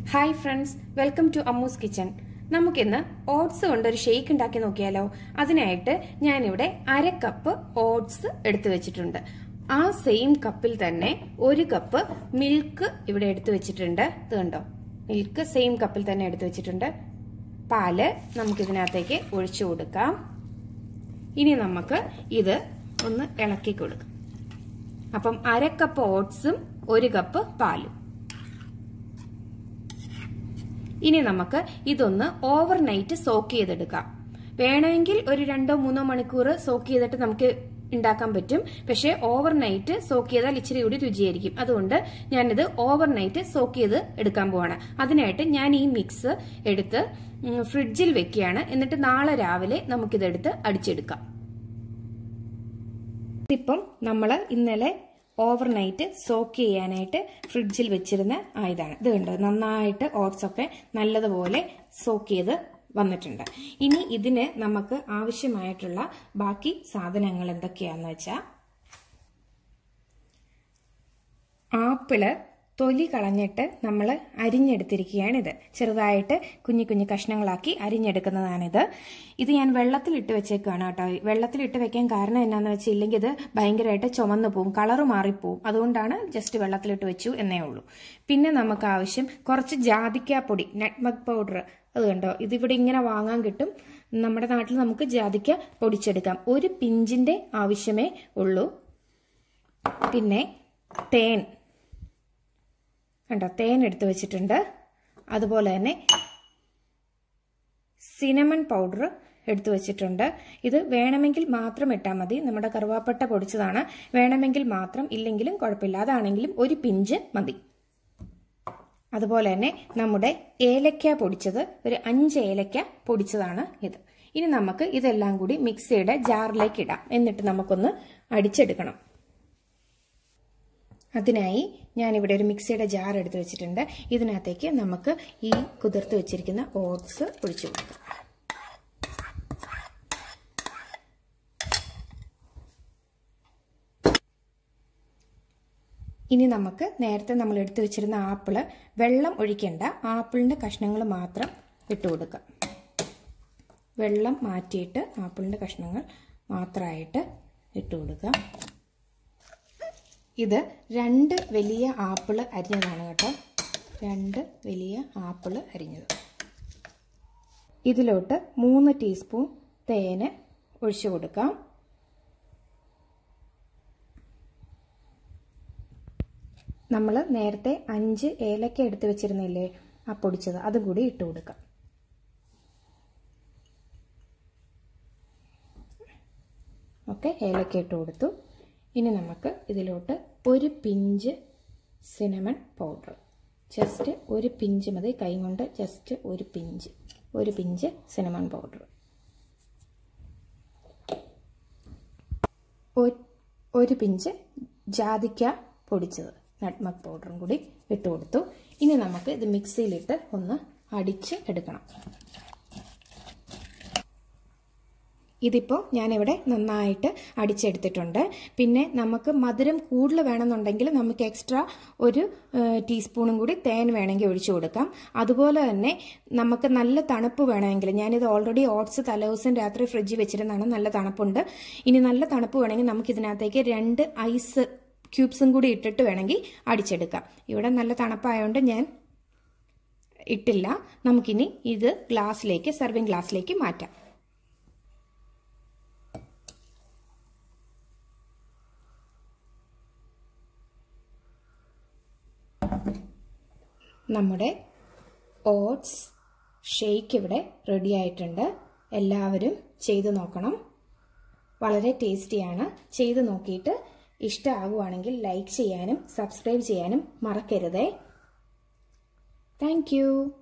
hi friends welcome to Ammu's kitchen നമുക്കിന്ന് oats കൊണ്ട് ഒരു ഷേക്ക് ഉണ്ടാക്കി നോക്കിയാലോ അതിനായിട്ട് ഞാനിവിടെ അര കപ്പ് ഓട്സ് എടുത്തു വെച്ചിട്ടുണ്ട് ആ സെയിം കപ്പിൽ തന്നെ ഒരു കപ്പ് മിൽക്ക് ഇവിടെ എടുത്തു വെച്ചിട്ടുണ്ട് ഇത് കണ്ടോ മിൽക്ക് സെയിം കപ്പിൽ തന്നെ എടുത്തു വെച്ചിട്ടുണ്ട് പാല് നമുക്കിതിനകത്തേക്ക് ഒഴിച്ചു കൊടുക്കാം ഇനി നമുക്ക് ഇത് ഒന്ന് ഇളക്കി കൊടുക്കാം അപ്പം അര കപ്പ് ഓട്സും ഒരു കപ്പ് പാലും ഇനി നമുക്ക് ഇതൊന്ന് ഓവർനൈറ്റ് സോക്ക് ചെയ്തെടുക്കാം വേണമെങ്കിൽ ഒരു രണ്ടോ മൂന്നോ മണിക്കൂർ സോക്ക് ചെയ്തിട്ട് നമുക്ക് ഉണ്ടാക്കാൻ പറ്റും പക്ഷേ ഓവർനൈറ്റ് സോക്ക് ചെയ്താൽ ഇച്ചിരി കൂടി രുചിയായിരിക്കും അതുകൊണ്ട് ഞാനിത് ഓവർനൈറ്റ് സോക്ക് ചെയ്ത് എടുക്കാൻ പോവാണ് അതിനായിട്ട് ഞാൻ ഈ മിക്സ് എടുത്ത് ഫ്രിഡ്ജിൽ വെക്കുകയാണ് എന്നിട്ട് നാളെ രാവിലെ നമുക്കിതെടുത്ത് അടിച്ചെടുക്കാം ഇപ്പം നമ്മൾ ഇന്നലെ ഓവർനൈറ്റ് സോക്ക് ചെയ്യാനായിട്ട് ഫ്രിഡ്ജിൽ വെച്ചിരുന്ന ആയതാണ് ഇത് കണ്ടോ നന്നായിട്ട് ഓട്സ് ഒക്കെ നല്ലതുപോലെ സോക്ക് ചെയ്ത് വന്നിട്ടുണ്ട് ഇനി ഇതിന് നമുക്ക് ആവശ്യമായിട്ടുള്ള ബാക്കി സാധനങ്ങൾ എന്തൊക്കെയാന്ന് വെച്ചാൽ ആപ്പിള് തൊലി കളഞ്ഞിട്ട് നമ്മൾ അരിഞ്ഞെടുത്തിരിക്കുകയാണിത് ചെറുതായിട്ട് കുഞ്ഞു കുഞ്ഞു കഷ്ണങ്ങളാക്കി അരിഞ്ഞെടുക്കുന്നതാണിത് ഇത് ഞാൻ വെള്ളത്തിലിട്ട് വെച്ചേക്കാണ് കേട്ടോ വെള്ളത്തിലിട്ട് വെക്കാൻ കാരണം എന്നാന്ന് വെച്ചില്ലെങ്കിൽ ഇത് ഭയങ്കരമായിട്ട് ചുമന്നു പോവും കളറ് മാറിപ്പോവും അതുകൊണ്ടാണ് ജസ്റ്റ് വെള്ളത്തിലിട്ട് വെച്ചു എന്നേ ഉള്ളൂ പിന്നെ നമുക്ക് ആവശ്യം കുറച്ച് ജാതിക്കാപ്പൊടി നട്ട്മഗ് പൗഡർ അത് കണ്ടോ ഇതിവിടെ ഇങ്ങനെ വാങ്ങാൻ കിട്ടും നമ്മുടെ നാട്ടിൽ നമുക്ക് ജാതിക്ക പൊടിച്ചെടുക്കാം ഒരു പിഞ്ചിന്റെ ആവശ്യമേ ഉള്ളൂ പിന്നെ തേൻ കണ്ടോ തേൻ എടുത്തു വെച്ചിട്ടുണ്ട് അതുപോലെ തന്നെ സിനമൺ പൗഡർ എടുത്തു വെച്ചിട്ടുണ്ട് ഇത് വേണമെങ്കിൽ മാത്രം ഇട്ടാൽ മതി നമ്മുടെ കറുവാപ്പട്ട പൊടിച്ചതാണ് വേണമെങ്കിൽ മാത്രം ഇല്ലെങ്കിലും കുഴപ്പമില്ല അതാണെങ്കിലും ഒരു പിഞ്ച് മതി അതുപോലെ തന്നെ നമ്മുടെ ഏലക്ക പൊടിച്ചത് ഒരു അഞ്ച് ഏലക്ക പൊടിച്ചതാണ് ഇത് ഇനി നമുക്ക് ഇതെല്ലാം കൂടി മിക്സിയുടെ ജാറിലേക്ക് ഇടാം എന്നിട്ട് നമുക്കൊന്ന് അടിച്ചെടുക്കണം അതിനായി ഞാനിവിടെ ഒരു മിക്സിയുടെ ജാർ എടുത്ത് വെച്ചിട്ടുണ്ട് ഇതിനകത്തേക്ക് നമുക്ക് ഈ കുതിർത്ത് വെച്ചിരിക്കുന്ന ഓട്സ് ഒഴിച്ചു കൊടുക്കാം ഇനി നമുക്ക് നേരത്തെ നമ്മൾ എടുത്തു വെച്ചിരുന്ന ആപ്പിള് വെള്ളം ഒഴിക്കേണ്ട ആപ്പിളിന്റെ കഷ്ണങ്ങൾ മാത്രം ഇട്ട് കൊടുക്കാം വെള്ളം മാറ്റിയിട്ട് ആപ്പിളിന്റെ കഷ്ണങ്ങൾ മാത്രമായിട്ട് ഇട്ട് കൊടുക്കാം ഇത് രണ്ട് വലിയ ആപ്പിള് അരിഞ്ഞതാണ് കേട്ടോ രണ്ട് വലിയ ആപ്പിള് അരിഞ്ഞത് ഇതിലോട്ട് മൂന്ന് ടീസ്പൂൺ തേന് ഒഴിച്ചു കൊടുക്കാം നമ്മൾ നേരത്തെ അഞ്ച് ഏലക്ക എടുത്ത് വെച്ചിരുന്നില്ലേ ആ പൊടിച്ചത് അതും കൂടി ഇട്ട് കൊടുക്കാം ഓക്കെ ഏലക്ക ഇട്ട് കൊടുത്തു ഇനി നമുക്ക് ഇതിലോട്ട് ഒരു പിഞ്ച് സിനമൺ പൗഡർ ജസ്റ്റ് ഒരു പിഞ്ച് മതി കൈ കൊണ്ട് ജസ്റ്റ് ഒരു പിഞ്ച് ഒരു പിഞ്ച് സിനമൺ പൗഡർ ഒരു പിഞ്ച് ജാതിക്ക പൊടിച്ചത് നട്ട്മഗ് പൗഡറും കൂടി ഇട്ട് കൊടുത്തു ഇനി നമുക്ക് ഇത് മിക്സിയിലിട്ട് ഒന്ന് അടിച്ച് എടുക്കണം ഇതിപ്പോൾ ഞാനിവിടെ നന്നായിട്ട് അടിച്ചെടുത്തിട്ടുണ്ട് പിന്നെ നമുക്ക് മധുരം കൂടുതൽ വേണമെന്നുണ്ടെങ്കിൽ നമുക്ക് എക്സ്ട്രാ ഒരു ടീസ്പൂണും കൂടി തേൻ വേണമെങ്കിൽ ഒഴിച്ചു കൊടുക്കാം അതുപോലെ തന്നെ നമുക്ക് നല്ല തണുപ്പ് വേണമെങ്കിൽ ഞാനിത് ഓൾറെഡി ഓട്സ് തലേദിവസം രാത്രി ഫ്രിഡ്ജിൽ വെച്ചിരുന്നതാണ് നല്ല തണുപ്പുണ്ട് ഇനി നല്ല തണുപ്പ് വേണമെങ്കിൽ നമുക്ക് ഇതിനകത്തേക്ക് രണ്ട് ഐസ് ക്യൂബ്സും കൂടി ഇട്ടിട്ട് വേണമെങ്കിൽ അടിച്ചെടുക്കാം ഇവിടെ നല്ല തണുപ്പായതുകൊണ്ട് ഞാൻ ഇട്ടില്ല നമുക്കിനി ഇത് ഗ്ലാസ്സിലേക്ക് സെർവിങ് ഗ്ലാസ്സിലേക്ക് മാറ്റാം നമ്മുടെ ഓട്സ് ഷേക്ക് ഇവിടെ റെഡി ആയിട്ടുണ്ട് എല്ലാവരും ചെയ്തു നോക്കണം വളരെ ടേസ്റ്റിയാണ് ചെയ്തു നോക്കിയിട്ട് ഇഷ്ടമാകുവാണെങ്കിൽ ലൈക്ക് ചെയ്യാനും സബ്സ്ക്രൈബ് ചെയ്യാനും മറക്കരുതേ താങ്ക്